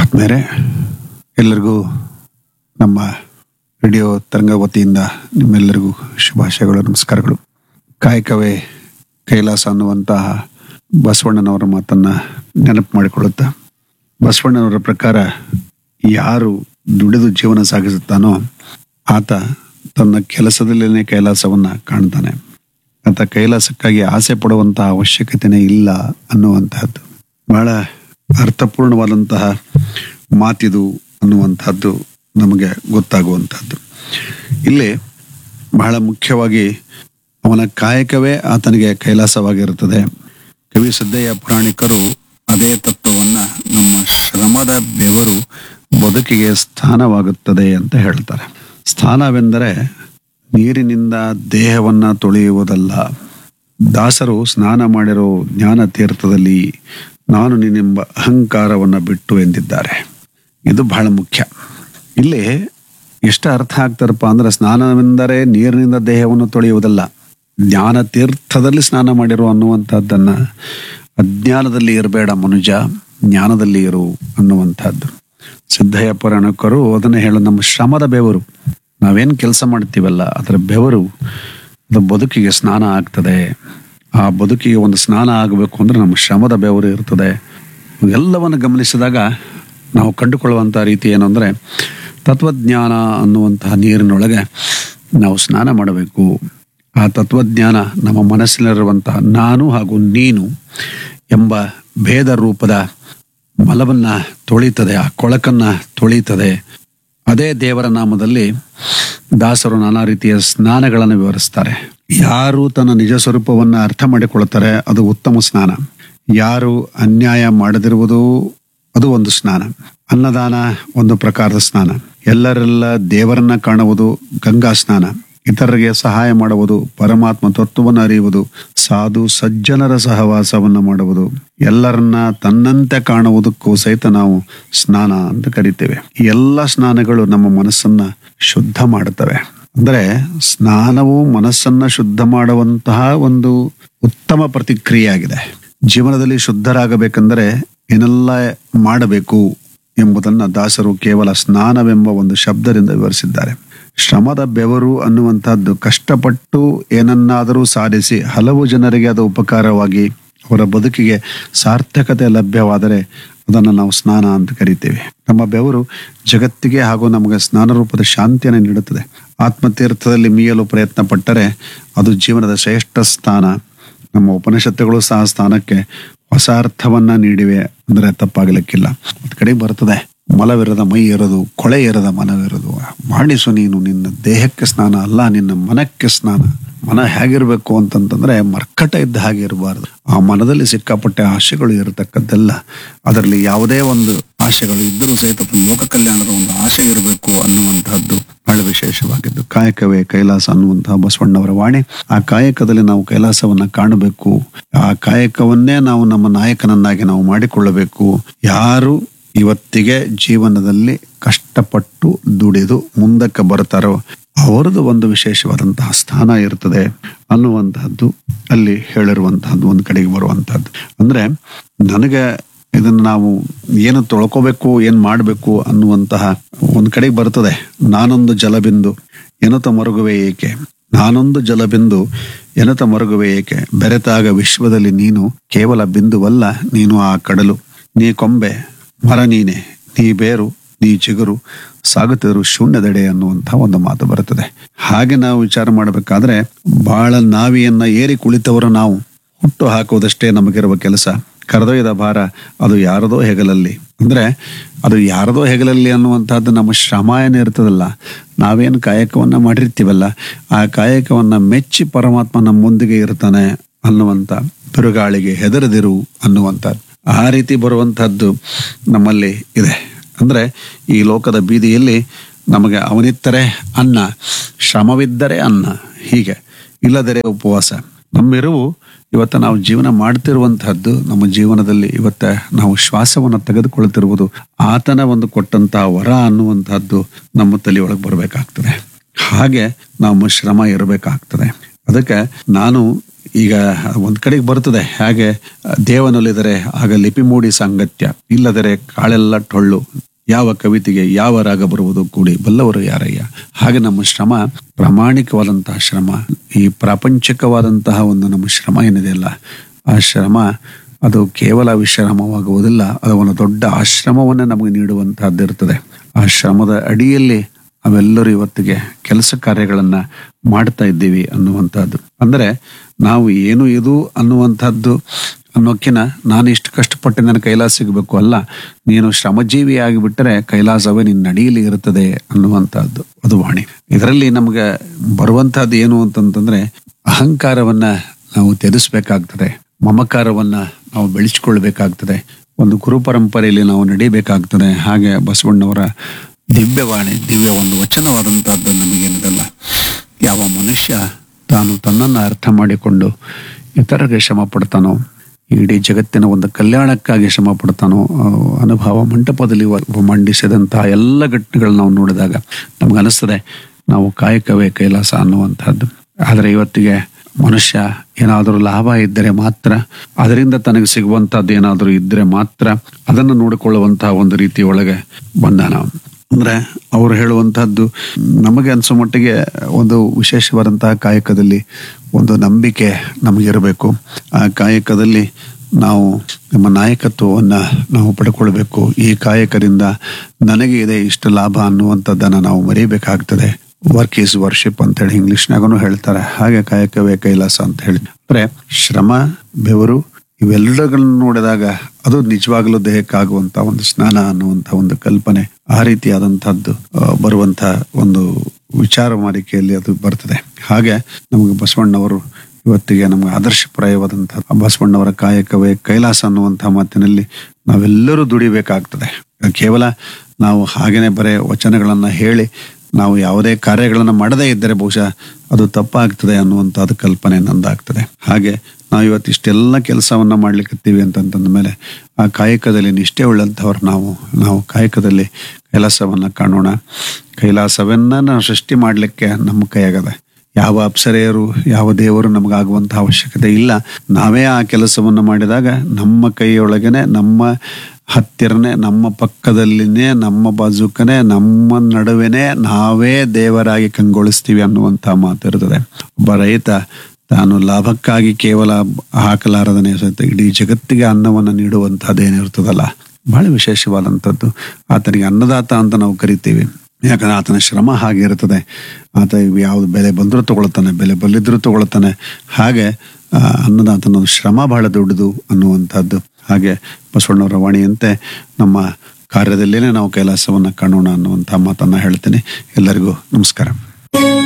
ಆತ್ಮೇರೆ ಎಲ್ಲರಿಗೂ ನಮ್ಮ ರೇಡಿಯೋ ತರಂಗ ವತಿಯಿಂದ ನಿಮ್ಮೆಲ್ಲರಿಗೂ ಶುಭಾಶಯಗಳು ನಮಸ್ಕಾರಗಳು ಕಾಯಕವೇ ಕೈಲಾಸ ಅನ್ನುವಂತಹ ಬಸವಣ್ಣನವರ ಮಾತನ್ನ ನೆನಪು ಮಾಡಿಕೊಳ್ಳುತ್ತಾ ಬಸವಣ್ಣನವರ ಪ್ರಕಾರ ಯಾರು ದುಡಿದು ಜೀವನ ಸಾಗಿಸುತ್ತಾನೋ ಆತ ತನ್ನ ಕೆಲಸದಲ್ಲೇನೆ ಕೈಲಾಸವನ್ನ ಕಾಣ್ತಾನೆ ಆತ ಕೈಲಾಸಕ್ಕಾಗಿ ಆಸೆ ಪಡುವಂತಹ ಅವಶ್ಯಕತೆನೇ ಇಲ್ಲ ಅನ್ನುವಂತಹದ್ದು ಬಹಳ ಅರ್ಥಪೂರ್ಣವಾದಂತಹ ಮಾತಿದು ಅನ್ನುವಂತಹದ್ದು ನಮಗೆ ಗೊತ್ತಾಗುವಂತಹದ್ದು ಇಲ್ಲಿ ಬಹಳ ಮುಖ್ಯವಾಗಿ ಅವನ ಕಾಯಕವೇ ಆತನಿಗೆ ಕೈಲಾಸವಾಗಿರುತ್ತದೆ ಕವಿ ಸಿದ್ದಯ್ಯ ಪುರಾಣಿಕರು ಅದೇ ತತ್ವವನ್ನ ನಮ್ಮ ಶ್ರಮದ ಬೆವರು ಬದುಕಿಗೆ ಸ್ಥಾನವಾಗುತ್ತದೆ ಅಂತ ಹೇಳ್ತಾರೆ ಸ್ಥಾನವೆಂದರೆ ನೀರಿನಿಂದ ದೇಹವನ್ನ ತೊಳೆಯುವುದಲ್ಲ ದಾಸರು ಸ್ನಾನ ಮಾಡಿರೋ ಜ್ಞಾನ ತೀರ್ಥದಲ್ಲಿ ನಾನು ನಿನ್ನೆಂಬ ಅಹಂಕಾರವನ್ನ ಬಿಟ್ಟು ಎಂದಿದ್ದಾರೆ ಇದು ಬಹಳ ಮುಖ್ಯ ಇಲ್ಲಿ ಎಷ್ಟು ಅರ್ಥ ಆಗ್ತಾರಪ್ಪ ಅಂದ್ರೆ ಸ್ನಾನವೆಂದರೆ ನೀರಿನಿಂದ ದೇಹವನ್ನು ತೊಳೆಯುವುದಲ್ಲ ಜ್ಞಾನ ತೀರ್ಥದಲ್ಲಿ ಸ್ನಾನ ಮಾಡಿರೋ ಅನ್ನುವಂಥದ್ದನ್ನ ಅಜ್ಞಾನದಲ್ಲಿ ಇರಬೇಡ ಮನುಜ ಜ್ಞಾನದಲ್ಲಿ ಇರು ಅನ್ನುವಂಥದ್ದು ಸಿದ್ದಯ್ಯ ಪುರಾಣಕರು ಅದನ್ನ ಹೇಳು ನಮ್ಮ ಶ್ರಮದ ಬೆವರು ನಾವೇನ್ ಕೆಲಸ ಮಾಡ್ತೀವಲ್ಲ ಅದರ ಬೆವರು ಅದು ಬದುಕಿಗೆ ಸ್ನಾನ ಆಗ್ತದೆ ಆ ಬದುಕಿಗೆ ಒಂದು ಸ್ನಾನ ಆಗಬೇಕು ಅಂದ್ರೆ ನಮ್ಮ ಶ್ರಮದ ಬೆವರು ಇರ್ತದೆ ಎಲ್ಲವನ್ನು ಗಮನಿಸಿದಾಗ ನಾವು ಕಂಡುಕೊಳ್ಳುವಂತಹ ರೀತಿ ಏನು ಅಂದ್ರೆ ತತ್ವಜ್ಞಾನ ಅನ್ನುವಂತಹ ನೀರಿನೊಳಗೆ ನಾವು ಸ್ನಾನ ಮಾಡಬೇಕು ಆ ತತ್ವಜ್ಞಾನ ನಮ್ಮ ಮನಸ್ಸಿನಲ್ಲಿರುವಂತಹ ನಾನು ಹಾಗೂ ನೀನು ಎಂಬ ಭೇದ ರೂಪದ ಮಲವನ್ನ ತೊಳಿತದೆ ಆ ಕೊಳಕನ್ನ ತೊಳಿತದೆ ಅದೇ ದೇವರ ನಾಮದಲ್ಲಿ ದಾಸರು ನಾನಾ ರೀತಿಯ ಸ್ನಾನಗಳನ್ನು ವಿವರಿಸ್ತಾರೆ ಯಾರು ತನ್ನ ನಿಜ ಸ್ವರೂಪವನ್ನ ಅರ್ಥ ಮಾಡಿಕೊಳ್ತಾರೆ ಅದು ಉತ್ತಮ ಸ್ನಾನ ಯಾರು ಅನ್ಯಾಯ ಮಾಡದಿರುವುದು ಅದು ಒಂದು ಸ್ನಾನ ಅನ್ನದಾನ ಒಂದು ಪ್ರಕಾರದ ಸ್ನಾನ ಎಲ್ಲರೆಲ್ಲ ದೇವರನ್ನ ಕಾಣುವುದು ಗಂಗಾ ಸ್ನಾನ ಇತರರಿಗೆ ಸಹಾಯ ಮಾಡುವುದು ಪರಮಾತ್ಮ ತತ್ವವನ್ನು ಅರಿಯುವುದು ಸಾಧು ಸಜ್ಜನರ ಸಹವಾಸವನ್ನು ಮಾಡುವುದು ಎಲ್ಲರನ್ನ ತನ್ನಂತೆ ಕಾಣುವುದಕ್ಕೂ ಸಹಿತ ನಾವು ಸ್ನಾನ ಅಂತ ಕರಿತೇವೆ ಈ ಎಲ್ಲ ಸ್ನಾನಗಳು ನಮ್ಮ ಮನಸ್ಸನ್ನ ಶುದ್ಧ ಮಾಡುತ್ತವೆ ಅಂದ್ರೆ ಸ್ನಾನವು ಮನಸ್ಸನ್ನ ಶುದ್ಧ ಮಾಡುವಂತಹ ಒಂದು ಉತ್ತಮ ಪ್ರತಿಕ್ರಿಯೆಯಾಗಿದೆ ಜೀವನದಲ್ಲಿ ಶುದ್ಧರಾಗಬೇಕೆಂದರೆ ಏನೆಲ್ಲ ಮಾಡಬೇಕು ಎಂಬುದನ್ನ ದಾಸರು ಕೇವಲ ಸ್ನಾನವೆಂಬ ಒಂದು ಶಬ್ದದಿಂದ ವಿವರಿಸಿದ್ದಾರೆ ಶ್ರಮದ ಬೆವರು ಅನ್ನುವಂಥದ್ದು ಕಷ್ಟಪಟ್ಟು ಏನನ್ನಾದರೂ ಸಾಧಿಸಿ ಹಲವು ಜನರಿಗೆ ಅದು ಉಪಕಾರವಾಗಿ ಅವರ ಬದುಕಿಗೆ ಸಾರ್ಥಕತೆ ಲಭ್ಯವಾದರೆ ಅದನ್ನು ನಾವು ಸ್ನಾನ ಅಂತ ಕರಿತೇವೆ ನಮ್ಮ ಬೆವರು ಜಗತ್ತಿಗೆ ಹಾಗೂ ನಮಗೆ ಸ್ನಾನ ರೂಪದ ಶಾಂತಿಯನ್ನು ನೀಡುತ್ತದೆ ಆತ್ಮತೀರ್ಥದಲ್ಲಿ ಮೀಯಲು ಪ್ರಯತ್ನ ಪಟ್ಟರೆ ಅದು ಜೀವನದ ಶ್ರೇಷ್ಠ ಸ್ಥಾನ ನಮ್ಮ ಉಪನಿಷತ್ತುಗಳು ಸಹ ಸ್ಥಾನಕ್ಕೆ ಹೊಸ ಅರ್ಥವನ್ನ ನೀಡಿವೆ ಅಂದ್ರೆ ತಪ್ಪಾಗಲಿಕ್ಕಿಲ್ಲ ಒಂದ್ ಕಡೆ ಬರ್ತದೆ ಮಲವಿರದ ಮೈ ಇರೋದು ಕೊಳೆ ಇರದ ಮನವಿರೋದು ಮಾಡಿಸು ನೀನು ನಿನ್ನ ದೇಹಕ್ಕೆ ಸ್ನಾನ ಅಲ್ಲ ನಿನ್ನ ಮನಕ್ಕೆ ಸ್ನಾನ ಮನ ಹೇಗಿರ್ಬೇಕು ಅಂತಂತಂದ್ರೆ ಮರ್ಕಟ ಇದ್ದ ಹಾಗೆ ಇರಬಾರದು ಆ ಮನದಲ್ಲಿ ಸಿಕ್ಕಾಪಟ್ಟೆ ಆಶೆಗಳು ಇರತಕ್ಕದ್ದೆಲ್ಲ ಅದರಲ್ಲಿ ಯಾವುದೇ ಒಂದು ಆಶೆಗಳು ಇದ್ದರೂ ಸಹಿತ ಅದು ಲೋಕ ಕಲ್ಯಾಣದ ಒಂದು ಆಶೆ ಇರಬೇಕು ಅನ್ನುವಂತಹದ್ದು ಬಹಳ ವಿಶೇಷವಾಗಿದ್ದು ಕಾಯಕವೇ ಕೈಲಾಸ ಅನ್ನುವಂತಹ ಬಸವಣ್ಣವರ ವಾಣಿ ಆ ಕಾಯಕದಲ್ಲಿ ನಾವು ಕೈಲಾಸವನ್ನ ಕಾಣಬೇಕು ಆ ಕಾಯಕವನ್ನೇ ನಾವು ನಮ್ಮ ನಾಯಕನನ್ನಾಗಿ ನಾವು ಮಾಡಿಕೊಳ್ಳಬೇಕು ಯಾರು ಇವತ್ತಿಗೆ ಜೀವನದಲ್ಲಿ ಕಷ್ಟಪಟ್ಟು ದುಡಿದು ಮುಂದಕ್ಕೆ ಬರ್ತಾರೋ ಅವರದು ಒಂದು ವಿಶೇಷವಾದಂತಹ ಸ್ಥಾನ ಇರ್ತದೆ ಅನ್ನುವಂತಹದ್ದು ಅಲ್ಲಿ ಹೇಳಿರುವಂತಹದ್ದು ಒಂದು ಕಡೆಗೆ ಬರುವಂತಹದ್ದು ಅಂದ್ರೆ ನನಗೆ ಇದನ್ನ ನಾವು ಏನು ತೊಳ್ಕೋಬೇಕು ಏನ್ ಮಾಡಬೇಕು ಅನ್ನುವಂತಹ ಒಂದ್ ಕಡೆಗೆ ಬರ್ತದೆ ನಾನೊಂದು ಜಲಬಿಂದು ಎನುತ ಮರುಗುವೆ ಏಕೆ ನಾನೊಂದು ಜಲಬಿಂದು ಎನುತ ಮರುಗುವೆ ಏಕೆ ಬೆರೆತಾಗ ವಿಶ್ವದಲ್ಲಿ ನೀನು ಕೇವಲ ಬಿಂದುವಲ್ಲ ನೀನು ಆ ಕಡಲು ನೀ ಕೊಂಬೆ ಮರ ನೀನೆ ನೀ ಬೇರು ನೀ ಚಿಗುರು ಸಾಗುತ್ತಿರು ಶೂನ್ಯದೆಡೆ ಅನ್ನುವಂಥ ಒಂದು ಮಾತು ಬರುತ್ತದೆ ಹಾಗೆ ನಾವು ವಿಚಾರ ಮಾಡಬೇಕಾದ್ರೆ ಬಹಳ ನಾವಿಯನ್ನ ಏರಿ ಕುಳಿತವರು ನಾವು ಹುಟ್ಟು ಹಾಕುವುದಷ್ಟೇ ನಮಗಿರುವ ಕೆಲಸ ಕರೆದೊಯ್ದ ಭಾರ ಅದು ಯಾರದೋ ಹೆಗಲಲ್ಲಿ ಅಂದ್ರೆ ಅದು ಯಾರದೋ ಹೆಗಲಲ್ಲಿ ಅನ್ನುವಂಥದ್ದು ನಮ್ಮ ಶ್ರಮ ಏನು ಇರ್ತದಲ್ಲ ನಾವೇನು ಕಾಯಕವನ್ನ ಮಾಡಿರ್ತೀವಲ್ಲ ಆ ಕಾಯಕವನ್ನ ಮೆಚ್ಚಿ ಪರಮಾತ್ಮ ನಮ್ಮ ಮುಂದಿಗೆ ಇರ್ತಾನೆ ಅನ್ನುವಂಥ ಬಿರುಗಾಳಿಗೆ ಹೆದರದಿರು ಅನ್ನುವಂಥ ಆ ರೀತಿ ಬರುವಂತಹದ್ದು ನಮ್ಮಲ್ಲಿ ಇದೆ ಅಂದ್ರೆ ಈ ಲೋಕದ ಬೀದಿಯಲ್ಲಿ ನಮಗೆ ಅವನಿತ್ತರೆ ಅನ್ನ ಶ್ರಮವಿದ್ದರೆ ಅನ್ನ ಹೀಗೆ ಇಲ್ಲದರೆ ಉಪವಾಸ ನಮ್ಮಿರುವು ಇವತ್ತು ನಾವು ಜೀವನ ಮಾಡ್ತಿರುವಂತಹದ್ದು ನಮ್ಮ ಜೀವನದಲ್ಲಿ ಇವತ್ತ ನಾವು ಶ್ವಾಸವನ್ನು ತೆಗೆದುಕೊಳ್ತಿರುವುದು ಆತನ ಒಂದು ಕೊಟ್ಟಂತಹ ವರ ಅನ್ನುವಂತಹದ್ದು ನಮ್ಮ ತಲೆಯೊಳಗೆ ಬರಬೇಕಾಗ್ತದೆ ಹಾಗೆ ನಮ್ಮ ಶ್ರಮ ಇರಬೇಕಾಗ್ತದೆ ಅದಕ್ಕೆ ನಾನು ಈಗ ಒಂದ್ ಕಡೆಗೆ ಬರ್ತದೆ ಹಾಗೆ ದೇವನೊಲಿದರೆ ಆಗ ಲಿಪಿ ಮೂಡಿ ಸಾಂಗತ್ಯ ಇಲ್ಲದರೆ ಕಾಳೆಲ್ಲ ಟೊಳ್ಳು ಯಾವ ಕವಿತೆಗೆ ಯಾವ ರಾಗ ಬರುವುದು ಕೂಡಿ ಬಲ್ಲವರು ಯಾರಯ್ಯ ಹಾಗೆ ನಮ್ಮ ಶ್ರಮ ಪ್ರಾಮಾಣಿಕವಾದಂತಹ ಶ್ರಮ ಈ ಪ್ರಾಪಂಚಿಕವಾದಂತಹ ಒಂದು ನಮ್ಮ ಶ್ರಮ ಏನಿದೆಯಲ್ಲ ಆ ಶ್ರಮ ಅದು ಕೇವಲ ವಿಶ್ರಾಮವಾಗುವುದಿಲ್ಲ ಅದು ಒಂದು ದೊಡ್ಡ ಆಶ್ರಮವನ್ನೇ ನಮಗೆ ನೀಡುವಂತಹದ್ದು ಇರ್ತದೆ ಆ ಶ್ರಮದ ಅಡಿಯಲ್ಲಿ ನಾವೆಲ್ಲರೂ ಇವತ್ತಿಗೆ ಕೆಲಸ ಕಾರ್ಯಗಳನ್ನ ಮಾಡ್ತಾ ಇದ್ದೀವಿ ಅನ್ನುವಂಥದ್ದು ಅಂದ್ರೆ ನಾವು ಏನು ಇದು ಅನ್ನುವಂಥದ್ದು ಅನ್ನೋಕ್ಕಿನ ನಾನು ಇಷ್ಟು ಕಷ್ಟಪಟ್ಟು ನನ್ನ ಕೈಲಾಸ ಸಿಗಬೇಕು ಅಲ್ಲ ನೀನು ಶ್ರಮಜೀವಿ ಆಗಿಬಿಟ್ಟರೆ ಕೈಲಾಸವೇ ನಿನ್ನ ನಡಿಯಲ್ಲಿ ಇರುತ್ತದೆ ಅನ್ನುವಂಥದ್ದು ಅದು ವಾಣಿ ಇದರಲ್ಲಿ ನಮ್ಗೆ ಬರುವಂತಹದ್ದು ಏನು ಅಂತಂತಂದ್ರೆ ಅಹಂಕಾರವನ್ನ ನಾವು ತ್ಯಜಿಸ್ಬೇಕಾಗ್ತದೆ ಮಮಕಾರವನ್ನ ನಾವು ಬೆಳೆಸ್ಕೊಳ್ಬೇಕಾಗ್ತದೆ ಒಂದು ಗುರು ಪರಂಪರೆಯಲ್ಲಿ ನಾವು ನಡಿಬೇಕಾಗ್ತದೆ ಹಾಗೆ ಬಸವಣ್ಣವರ ದಿವ್ಯವಾಣಿ ದಿವ್ಯ ಒಂದು ವಚನವಾದಂತಹದ್ದು ನಮಗೇನಿದಲ್ಲ ಯಾವ ಮನುಷ್ಯ ತಾನು ತನ್ನನ್ನು ಅರ್ಥ ಮಾಡಿಕೊಂಡು ಇತರರಿಗೆ ಶ್ರಮ ಪಡ್ತಾನೋ ಇಡೀ ಜಗತ್ತಿನ ಒಂದು ಕಲ್ಯಾಣಕ್ಕಾಗಿ ಶ್ರಮ ಪಡ್ತಾನೋ ಆ, ಅನುಭವ ಮಂಟಪದಲ್ಲಿ ವ- ಮಂಡಿಸಿದಂತಹ ಎಲ್ಲ ಘಟನೆಗಳನ್ನ ನಾವು ನೋಡಿದಾಗ ನಮ್ಗೆ ಅನಿಸ್ತದೆ ನಾವು ಕಾಯಕವೇ ಕೈಲಾಸ ಅನ್ನುವಂಥದ್ದು ಆದರೆ ಇವತ್ತಿಗೆ ಮನುಷ್ಯ ಏನಾದರೂ ಲಾಭ ಇದ್ದರೆ ಮಾತ್ರ ಅದರಿಂದ ತನಗೆ ಸಿಗುವಂತಹದ್ದು ಏನಾದರೂ ಇದ್ದರೆ ಮಾತ್ರ ಅದನ್ನು ನೋಡಿಕೊಳ್ಳುವಂತಹ ಒಂದು ರೀತಿ ಒಳಗೆ ಬಂದ ನಾವು ಅಂದ್ರೆ ಅವರು ಹೇಳುವಂತಹದ್ದು ನಮಗೆ ಅನ್ಸೋ ಮಟ್ಟಿಗೆ ಒಂದು ವಿಶೇಷವಾದಂತಹ ಕಾಯಕದಲ್ಲಿ ಒಂದು ನಂಬಿಕೆ ನಮಗಿರಬೇಕು ಆ ಕಾಯಕದಲ್ಲಿ ನಾವು ನಮ್ಮ ನಾಯಕತ್ವವನ್ನ ನಾವು ಪಡ್ಕೊಳ್ಬೇಕು ಈ ಕಾಯಕದಿಂದ ನನಗೆ ಇದೆ ಇಷ್ಟು ಲಾಭ ಅನ್ನುವಂಥದ್ದನ್ನ ನಾವು ಮರಿಬೇಕಾಗ್ತದೆ ವರ್ಕ್ ಈಸ್ ವರ್ಷಿಪ್ ಅಂತ ಹೇಳಿ ಇಂಗ್ಲಿಷ್ನಾಗೂ ಹೇಳ್ತಾರೆ ಹಾಗೆ ಕಾಯಕವೇ ಕೈಲಾಸ ಅಂತ ಹೇಳಿ ಅಂದ್ರೆ ಶ್ರಮ ಬೆವರು ಇವೆಲ್ಲಗಳನ್ನು ನೋಡಿದಾಗ ಅದು ನಿಜವಾಗ್ಲೂ ದೇಹಕ್ಕಾಗುವಂತ ಒಂದು ಸ್ನಾನ ಅನ್ನುವಂತ ಒಂದು ಕಲ್ಪನೆ ಆ ರೀತಿಯಾದಂತಹದ್ದು ಆ, ಬರುವಂತ ಒಂದು ವಿಚಾರ ಮಾಲಿಕೆಯಲ್ಲಿ ಅದು ಬರ್ತದೆ ಹಾಗೆ ನಮಗೆ ಬಸವಣ್ಣವರು ಇವತ್ತಿಗೆ ನಮಗೆ ಆದರ್ಶಪ್ರಾಯವಾದಂತಹ ಬಸವಣ್ಣವರ ಕಾಯಕವೇ ಕೈಲಾಸ ಅನ್ನುವಂತಹ ಮಾತಿನಲ್ಲಿ ನಾವೆಲ್ಲರೂ ದುಡಿಬೇಕಾಗ್ತದೆ ಕೇವಲ ನಾವು ಹಾಗೇನೆ ಬರೇ ವಚನಗಳನ್ನ ಹೇಳಿ ನಾವು ಯಾವುದೇ ಕಾರ್ಯಗಳನ್ನು ಮಾಡದೇ ಇದ್ದರೆ ಬಹುಶಃ ಅದು ತಪ್ಪಾಗ್ತದೆ ಅನ್ನುವಂಥದ್ದು ಕಲ್ಪನೆ ನಂದಾಗ್ತದೆ ಹಾಗೆ ನಾವು ಇವತ್ತು ಇಷ್ಟೆಲ್ಲ ಕೆಲಸವನ್ನ ಮಾಡ್ಲಿಕ್ಕತ್ತೀವಿ ಅಂತಂತಂದ ಮೇಲೆ ಆ ಕಾಯಕದಲ್ಲಿ ನಿಷ್ಠೆ ಉಳ್ಳಂಥವ್ರು ನಾವು ನಾವು ಕಾಯಕದಲ್ಲಿ ಕೈಲಾಸವನ್ನ ಕಾಣೋಣ ಕೈಲಾಸವನ್ನ ನಾವು ಸೃಷ್ಟಿ ಮಾಡಲಿಕ್ಕೆ ನಮ್ಮ ಕೈಯಾಗದೆ ಯಾವ ಅಪ್ಸರೆಯರು ಯಾವ ದೇವರು ನಮಗಾಗುವಂತಹ ಅವಶ್ಯಕತೆ ಇಲ್ಲ ನಾವೇ ಆ ಕೆಲಸವನ್ನು ಮಾಡಿದಾಗ ನಮ್ಮ ಕೈಯೊಳಗನೆ ನಮ್ಮ ಹತ್ತಿರನೇ ನಮ್ಮ ಪಕ್ಕದಲ್ಲಿನೇ ನಮ್ಮ ಬಾಜುಕನೆ ನಮ್ಮ ನಡುವೆನೆ ನಾವೇ ದೇವರಾಗಿ ಕಂಗೊಳಿಸ್ತೀವಿ ಅನ್ನುವಂತಹ ಮಾತು ಇರ್ತದೆ ಒಬ್ಬ ರೈತ ತಾನು ಲಾಭಕ್ಕಾಗಿ ಕೇವಲ ಹಾಕಲಾರದನೆ ಸಹಿತ ಇಡೀ ಜಗತ್ತಿಗೆ ಅನ್ನವನ್ನು ನೀಡುವಂತಹದ್ದೇನಿರ್ತದಲ್ಲ ಬಹಳ ವಿಶೇಷವಾದಂಥದ್ದು ಆತನಿಗೆ ಅನ್ನದಾತ ಅಂತ ನಾವು ಕರಿತೀವಿ ಯಾಕಂದ್ರೆ ಆತನ ಶ್ರಮ ಹಾಗೆ ಇರ್ತದೆ ಆತ ಯಾವ್ದು ಬೆಲೆ ಬಂದರೂ ತಗೊಳ್ತಾನೆ ಬೆಲೆ ಬಲ್ಲಿದ್ರೂ ತಗೊಳ್ತಾನೆ ಹಾಗೆ ಆ, ಅನ್ನದಾತನ ಶ್ರಮ ಬಹಳ ದೊಡ್ಡದು ಅನ್ನುವಂಥದ್ದು ಹಾಗೆ ಬಸವಣ್ಣವರ ವಾಣಿಯಂತೆ ನಮ್ಮ ಕಾರ್ಯದಲ್ಲಿನೇ ನಾವು ಕೈಲಾಸವನ್ನ ಕಾಣೋಣ ಅನ್ನುವಂಥ ಮಾತನ್ನ ಹೇಳ್ತೀನಿ ಎಲ್ಲರಿಗೂ ನಮಸ್ಕಾರ